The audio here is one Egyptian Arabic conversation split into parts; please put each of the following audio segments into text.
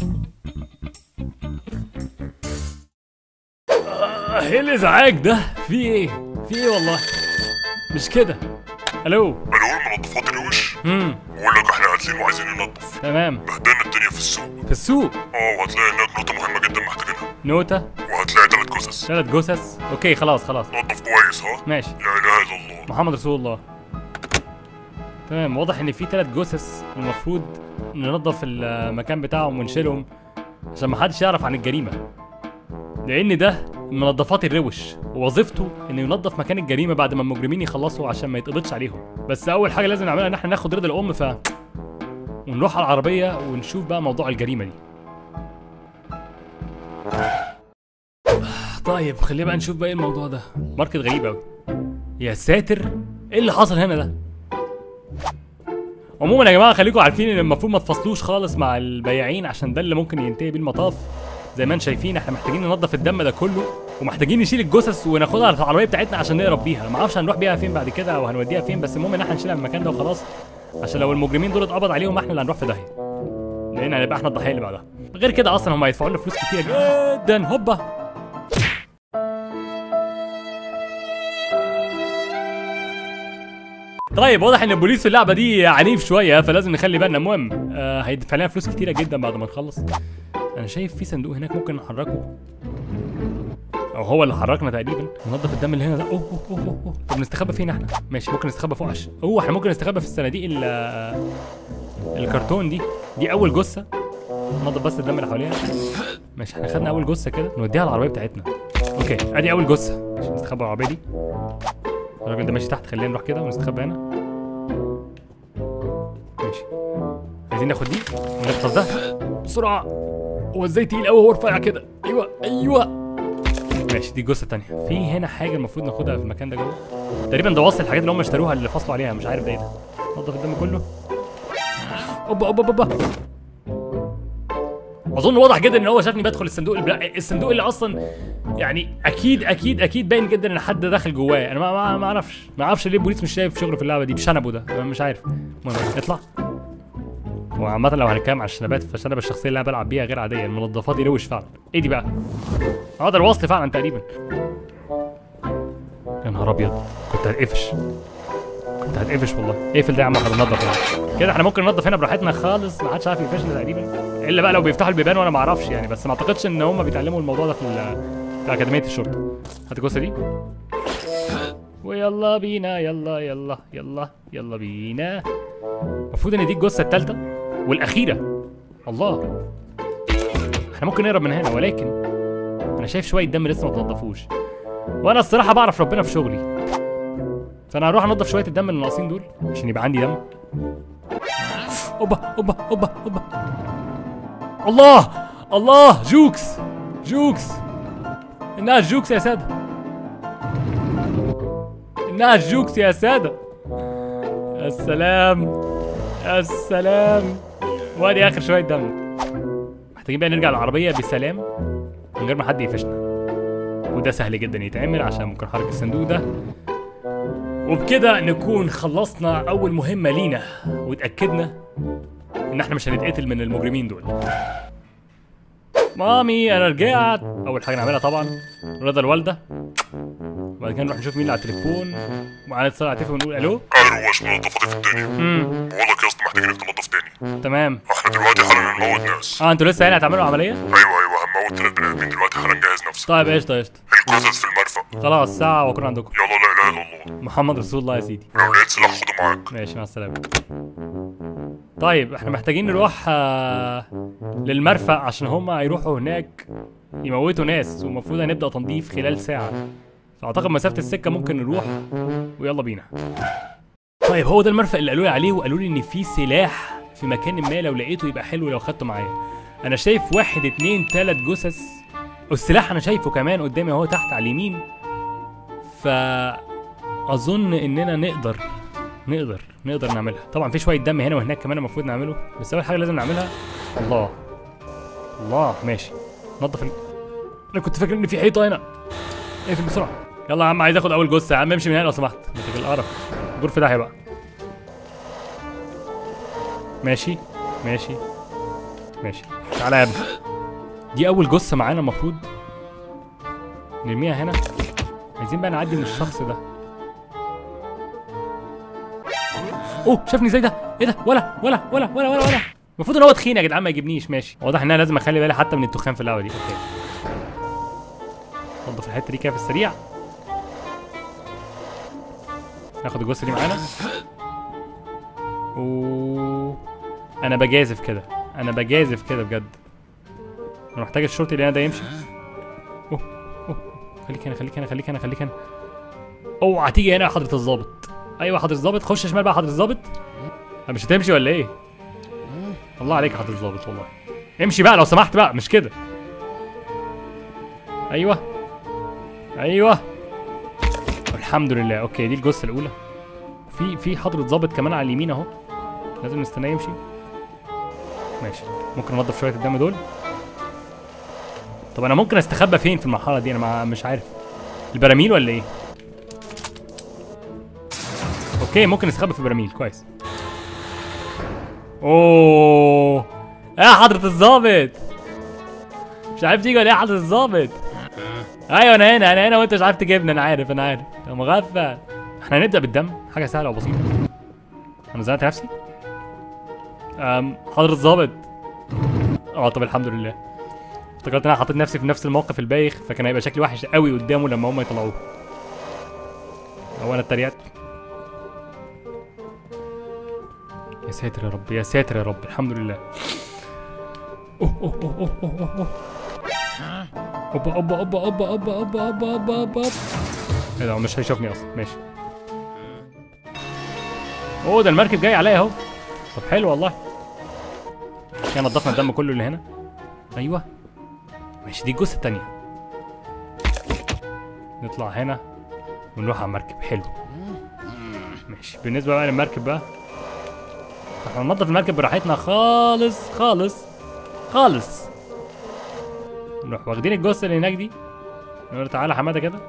آه، ايه الازعاج ده في ايه في ايه والله مش كده الو الو المنظفات الوش امم بقول لك احنا قاتلين وعايزين ننظف تمام بهدلنا الدنيا في السوق في السوق اه وهتلاقي هناك نقطة مهمة جدا محتاجينها نوتة وهتلاقي تلات جثث ثلاث جثث اوكي خلاص خلاص نظف كويس ها ماشي لا اله الا الله محمد رسول الله تمام واضح ان في ثلاث جثث المفروض ننظف المكان بتاعهم ونشيلهم عشان محدش يعرف عن الجريمه لان ده منظفات الروش ووظيفته انه ينظف مكان الجريمه بعد ما المجرمين يخلصوا عشان ما يتقبضش عليهم بس اول حاجه لازم نعملها ان احنا ناخد رضا الام ف ونروح على العربيه ونشوف بقى موضوع الجريمه دي طيب خلينا بقى نشوف بقى ايه الموضوع ده ماركت غريب قوي يا ساتر ايه اللي حصل هنا ده عموما يا جماعه خليكم عارفين ان المفروض ما تفصلوش خالص مع البياعين عشان ده اللي ممكن ينتهي بيه المطاف زي ما انتم شايفين احنا محتاجين ننظف الدم ده كله ومحتاجين نشيل الجثث وناخدها على العربيه بتاعتنا عشان نهرب بيها ما اعرفش هنروح بيها فين بعد كده او هنوديها فين بس المهم ان احنا نشيلها من المكان ده وخلاص عشان لو المجرمين دول اتقبض عليهم احنا اللي هنروح في داهيه لان هنبقى احنا الضحيه اللي بعدها غير كده اصلا هم هيدفعوا لنا فلوس كتير جدا هوبا طيب واضح ان البوليس في اللعبه دي عنيف شويه فلازم نخلي بالنا المهم آه هيدفع لنا فلوس كتيره جدا بعد ما نخلص انا شايف في صندوق هناك ممكن نحركه او هو اللي حركنا تقريبا ننظف الدم اللي هنا ده اوه اوه اوه, أوه. طب نستخبى فين احنا ماشي ممكن نستخبى فوق عش اوه احنا ممكن نستخبى في الصناديق ال- الكرتون دي دي اول جثه ننظف بس الدم اللي حواليها ماشي احنا خدنا اول جثه كده نوديها على العربيه بتاعتنا اوكي ادي اول جثه ماشي نستخبى على العربيه دي الراجل ده ماشي تحت خلينا نروح كده ونستخبى هنا ماشي عايزين ناخد دي ونغطس ده بسرعه هو ازاي تقيل قوي هو رفيع كده ايوه ايوه ماشي دي جثه تانية في هنا حاجه المفروض ناخدها في المكان ده جوه تقريبا ده وصل الحاجات اللي هم اشتروها اللي فصلوا عليها مش عارف ده ايه ده نضف الدم كله اوبا اوبا اوبا اظن واضح جدا ان هو شافني بدخل الصندوق البلا... الصندوق اللي اصلا يعني اكيد اكيد اكيد باين جدا ان حد داخل جواه انا ما ما ما اعرفش ما اعرفش ليه البوليس مش شايف شغله في اللعبه دي بشنبه ده انا مش عارف المهم اطلع هو عامة لو هنتكلم على الشنبات فالشنبة الشخصية اللي انا بلعب بيها غير عادية المنظفات دي روش فعلا ايه دي بقى؟ اه ده الوصل فعلا تقريبا يا نهار ابيض كنت هتقفش كنت هتقفش والله اقفل ده يا عم احنا بننضف هنا كده احنا ممكن ننضف هنا براحتنا خالص ما حدش عارف يقفشنا تقريبا الا بقى لو بيفتحوا البيبان وانا ما اعرفش يعني بس ما اعتقدش ان هم بيتعلموا الموضوع ده في ال- في اكاديميه الشرطه هات الجثه دي ويلا بينا يلا يلا يلا يلا بينا المفروض ان دي الجثه الثالثه والاخيره الله احنا ممكن نهرب من هنا ولكن انا شايف شويه دم لسه ما تنضفوش وانا الصراحه بعرف ربنا في شغلي فانا هروح انضف شويه الدم اللي ناقصين دول عشان يبقى عندي دم اوبا اوبا اوبا اوبا الله الله جوكس جوكس انها الجوكس يا ساده انها الجوكس يا ساده السلام السلام وادي اخر شويه دم محتاجين بقى نرجع العربيه بسلام من غير ما حد يقفشنا وده سهل جدا يتعمل عشان ممكن نحرك الصندوق ده وبكده نكون خلصنا اول مهمه لينا واتاكدنا ان احنا مش هنتقتل من المجرمين دول مامي انا رجعت اول حاجه نعملها طبعا رضا الوالده وبعد كده نروح نشوف مين اللي على التليفون ومعانا اتصال على التليفون ونقول الو ايوه واش منظفاتي في الدنيا امم بقول لك يا اسطى محتاجينك تنظف تاني تمام احنا دلوقتي حالا هنموت ناس اه انتوا لسه يعني هتعملوا عمليه ايوه ايوه هنموت تلات بني ادمين دلوقتي حالا جهز نفسك طيب قشطه قشطه الجثث في المرفأ خلاص ساعه واكون عندكم يلا لا اله الا الله محمد رسول الله يا سيدي لو لقيت سلاح خده معاك ماشي مع السلامة طيب احنا محتاجين نروح آه للمرفأ عشان هما هيروحوا هناك يموتوا ناس والمفروض هنبدأ تنظيف خلال ساعة فأعتقد مسافة السكة ممكن نروح ويلا بينا طيب هو ده المرفأ اللي قالوا لي عليه وقالوا لي إن في سلاح في مكان ما لو لقيته يبقى حلو لو خدته معايا أنا شايف واحد اتنين تلات جثث والسلاح أنا شايفه كمان قدامي اهو تحت على اليمين فأظن إننا نقدر نقدر نقدر نعملها طبعا في شويه دم هنا وهناك كمان المفروض نعمله بس اول حاجه لازم نعملها الله الله ماشي نظف ال... انا كنت فاكر ان في حيطه هنا اقفل بسرعه يلا يا عم عايز اخد اول جثه يا عم امشي من هنا لو سمحت انت في القرف غرفه داهيه بقى ماشي ماشي ماشي تعالى يا ابني دي اول جثه معانا المفروض نرميها هنا عايزين بقى نعدي من الشخص ده اوه شافني ازاي ده ايه ده ولا ولا ولا ولا ولا ولا المفروض ان هو تخين يا جدعان ما يجيبنيش ماشي واضح ان انا لازم اخلي بالي حتى من التخان في اللعبه دي اوكي نضف الحته دي كده في السريع ناخد الجثه دي معانا و انا بجازف كده انا بجازف كده بجد انا محتاج الشرطي اللي هنا ده يمشي اوه اوه خليك هنا خليك هنا خليك هنا خليك هنا اوعى تيجي هنا يا حضره الظابط ايوه حضره الظابط خش شمال بقى حضره الظابط أه، مش هتمشي ولا ايه الله عليك يا حضره الظابط والله امشي بقى لو سمحت بقى مش كده ايوه ايوه الحمد لله اوكي دي الجثه الاولى في في حضره ظابط كمان على اليمين اهو لازم نستناه يمشي ماشي ممكن انضف شويه الدم دول طب انا ممكن استخبى فين في المرحله دي انا ما مش عارف البراميل ولا ايه اوكي ممكن استخبى في البراميل كويس اوه يا حضرة الظابط مش عارف تيجي ولا ايه يا حضرة الظابط ايوه انا هنا انا هنا وانت مش عارف تجيبني انا عارف انا عارف يا مغفل احنا هنبدا بالدم حاجه سهله وبسيطه انا زنقت نفسي أم حضرة الظابط اه طب الحمد لله افتكرت ان انا حطيت نفسي في نفس الموقف البايخ فكان هيبقى شكلي وحش قوي قدامه لما هم يطلعوه هو انا اتريقت يا ساتر يا رب يا ساتر يا رب الحمد لله اوه اوه اوه اوه اوه اوه اوبا اوبا اوبا اوبا اوبا اوبا اوبا اوبا اوبا ايه ده هو مش هيشوفني اصلا ماشي اوه ده المركب جاي عليا اهو طب حلو والله كده نضفنا الدم كله اللي هنا ايوه ماشي دي الجثه التانية نطلع هنا ونروح على المركب حلو ماشي بالنسبه بقى للمركب بقى احنا ننضف المركب براحتنا خالص خالص خالص نروح واخدين الجثه اللي هناك دي نقول له تعالى حماده كده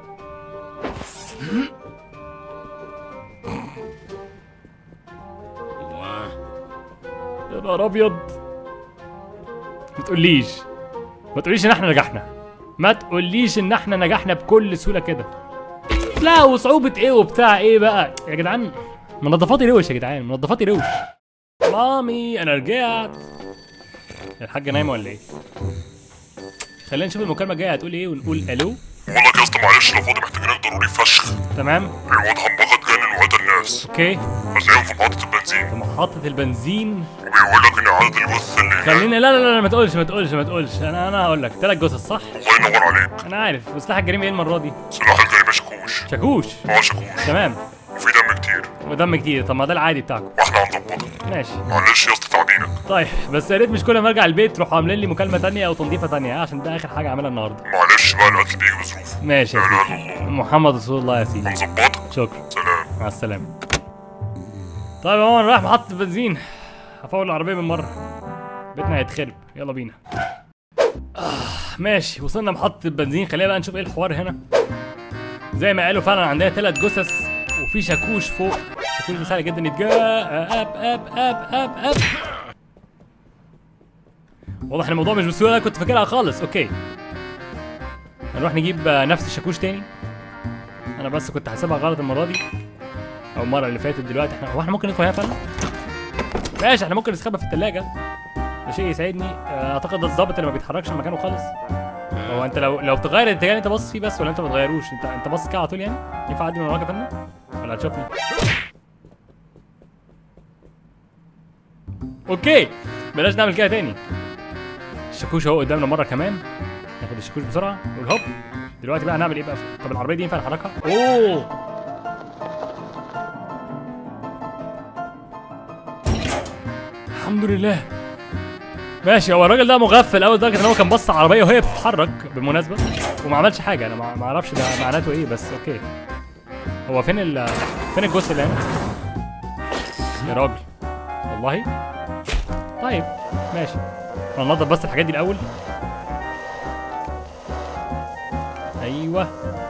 يا نهار ابيض ما تقوليش ما تقوليش ان احنا نجحنا ما تقوليش ان احنا نجحنا بكل سهوله كده لا وصعوبه ايه وبتاع ايه بقى يا جدعان منظفاتي روش يا جدعان منظفاتي روش مامي انا رجعت الحاجه نايمه ولا ايه خلينا نشوف المكالمه الجايه هتقول ايه ونقول الو بقول لك يا اسطى معلش لو فاضي محتاجينك ضروري فشخ تمام الواد همبخت جنن وقتل الناس اوكي هتلاقيهم في محطة البنزين في محطه البنزين وبيقول لك ان عدد الجثة اللي هناك خلينا لا لا لا ما تقولش ما تقولش ما تقولش انا انا هقول لك ثلاث جثث صح الله ينور عليك انا عارف وسلاح الجريمه ايه المره دي سلاح الجريمة شاكوش شاكوش اه شاكوش تمام وفي دم كتير ودم كتير طب ما ده العادي بتاعكم واحنا هنظبطها ماشي معلش يا اسطى تعبينك طيب بس يا ريت مش كل ما ارجع البيت تروحوا عاملين لي مكالمه تانية او تنظيفه تانية ها؟ عشان ده اخر حاجه اعملها النهارده معلش بقى القتل بيجي بظروفه ماشي يا لا اله سيدي الا الله محمد رسول الله يا سيدي هنظبطك شكرا سلام مع السلامه طيب اهو انا رايح محطه البنزين هفول العربيه من مره بيتنا هيتخرب يلا بينا آه ماشي وصلنا محطه البنزين خلينا بقى نشوف ايه الحوار هنا زي ما قالوا فعلا عندنا ثلاث جثث وفي شاكوش فوق شاكوش ده سهل جدا يتجاب اب اب اب اب اب واضح ان الموضوع مش بالسهوله اللي أنا كنت فاكرها خالص اوكي هنروح نجيب آه، نفس الشاكوش تاني انا بس كنت حاسبها غلط المره دي او المره اللي فاتت دلوقتي احنا هو احنا ممكن ندخل هنا فعلا ماشي احنا ممكن نستخبى في الثلاجه ده شيء يسعدني آه، اعتقد ده الظابط اللي ما بيتحركش من مكانه خالص هو انت لو لو بتغير الاتجاه اللي انت باصص فيه بس ولا انت ما بتغيروش انت انت باصص كده على طول يعني ينفع اعدي من وراك يا فندم ولا هتشوفني اوكي بلاش نعمل كده تاني الشاكوش اهو قدامنا مره كمان ناخد الشاكوش بسرعه نقول هوب دلوقتي بقى هنعمل ايه بقى طب العربيه دي ينفع نحركها اوه الحمد لله ماشي هو الراجل ده مغفل قوي لدرجه ان هو كان بص على العربيه وهي بتتحرك بالمناسبه وما عملش حاجه انا ما ما اعرفش ده معناته ايه بس اوكي هو فين ال فين الجثه اللي هنا يا راجل والله طيب ماشي هننضف بس الحاجات دي الاول ايوه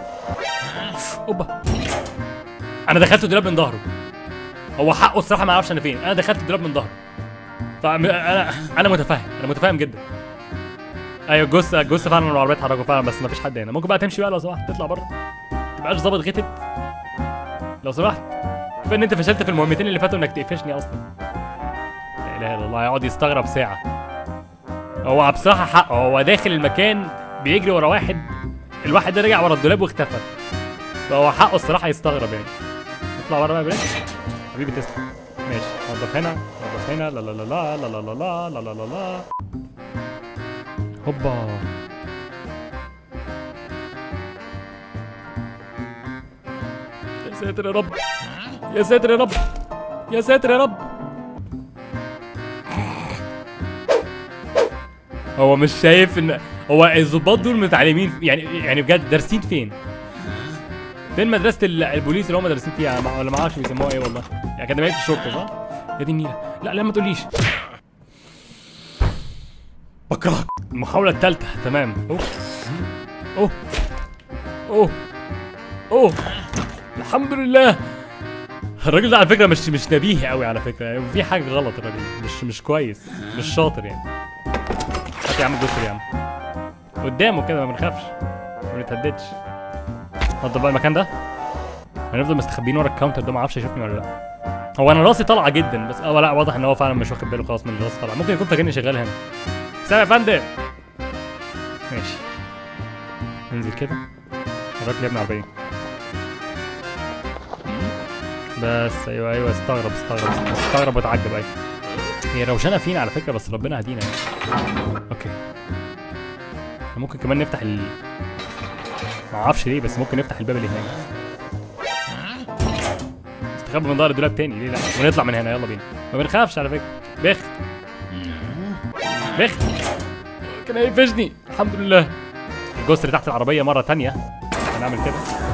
اوبا انا دخلت الدولاب من ظهره هو حقه الصراحه ما اعرفش انا فين انا دخلت الدولاب من ظهره فانا انا متفاهم انا متفاهم جدا ايوه الجث الجث فعلا العربيه اتحركوا فعلا بس مفيش حد هنا ممكن بقى تمشي بقى لو سمحت تطلع بره تبقاش ظابط غتت لو سمحت كفايه ان انت فشلت في المهمتين اللي فاتوا انك تقفشني اصلا لا اله الا الله يقعد يستغرب ساعه هو بصراحه حقه هو داخل المكان بيجري ورا واحد الواحد ده رجع ورا الدولاب واختفى فهو حقه الصراحه يستغرب يعني اطلع بره بقى يا برنس حبيبي تسلم ماشي نضف هنا نضف هنا لا لا لا لا لا لا لا لا لا لا لا لا هوبا يا ساتر يا رب يا ساتر يا رب يا ساتر يا رب هو مش شايف ان هو الظباط دول متعلمين يعني يعني بجد دارسين فين؟ فين مدرسة ال- البوليس اللي هم مدرسين فيها مع- ولا ما اعرفش بيسموها ايه والله يعني أكاديمية الشرطة صح؟ يا دي النيلة لا لا ما تقوليش بكرهك المحاولة الثالثة تمام اوه اوه اوه اوه الحمد لله الراجل ده على فكرة مش مش نبيه قوي على فكرة يعني في حاجة غلط الراجل ده. مش مش كويس مش شاطر يعني هات يا عم الدكتور يا عم قدامه كده ما بنخافش ما بنتهددش نضف بقى المكان ده هنفضل مستخبيين ورا الكاونتر ده ما اعرفش يشوفني ولا لا هو انا راسي طالعه جدا بس اه لا واضح ان هو فعلا مش واخد باله خلاص من اللي راسي طالعه ممكن يكون فاكرني شغال هنا سامع يا فندم ماشي ننزل كده حرك لي يا ابن عربيه بس ايوه ايوه استغرب استغرب استغرب واتعجب ايوه هي روشانه فينا على فكره بس ربنا هدينا يعني اوكي إحنا ممكن كمان نفتح ال ما اعرفش ليه بس ممكن نفتح الباب اللي هناك استخبى من ظهر الدولاب تاني ليه لا ونطلع من هنا يلا بينا ما بنخافش على فكره بخ بخ كان هيقفشني الحمد لله الجسر تحت العربيه مره تانية هنعمل كده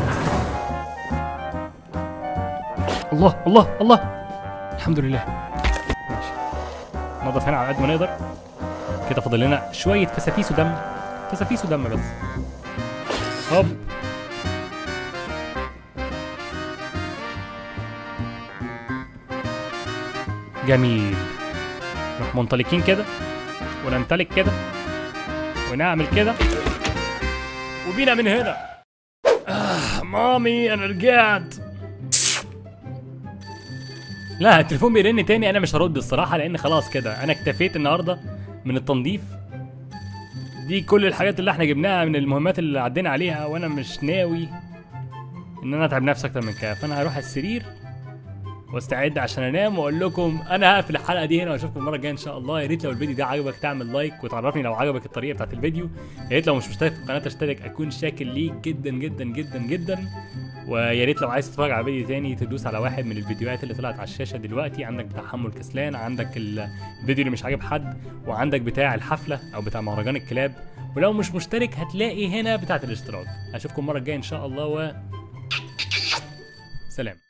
الله الله الله الحمد لله ماشي نضف هنا على قد ما نقدر كده فاضل لنا شويه فسافيس ودم فسافيس ودم بس هوب جميل نروح منطلقين كده وننطلق كده ونعمل كده وبينا من هنا آه مامي انا رجعت لا التليفون بيرن تاني انا مش هرد الصراحه لان خلاص كده انا اكتفيت النهارده من التنظيف دي كل الحاجات اللي احنا جبناها من المهمات اللي عدينا عليها وانا مش ناوي ان انا اتعب نفسي اكتر من كده فانا هروح السرير واستعد عشان انام واقول لكم انا هقفل الحلقه دي هنا واشوفكم المره الجايه ان شاء الله يا ريت لو الفيديو ده عجبك تعمل لايك وتعرفني لو عجبك الطريقه بتاعت الفيديو يا ريت لو مش مشترك في القناه تشترك اكون شاكر ليك جدا جدا جدا جدا ويا ريت لو عايز تتفرج على فيديو تاني تدوس على واحد من الفيديوهات اللي طلعت على الشاشه دلوقتي عندك بتاع حمو الكسلان عندك ال- الفيديو اللي مش عاجب حد وعندك بتاع الحفله او بتاع مهرجان الكلاب ولو مش مشترك هتلاقي هنا بتاعت الاشتراك اشوفكم المره الجايه ان شاء الله و سلام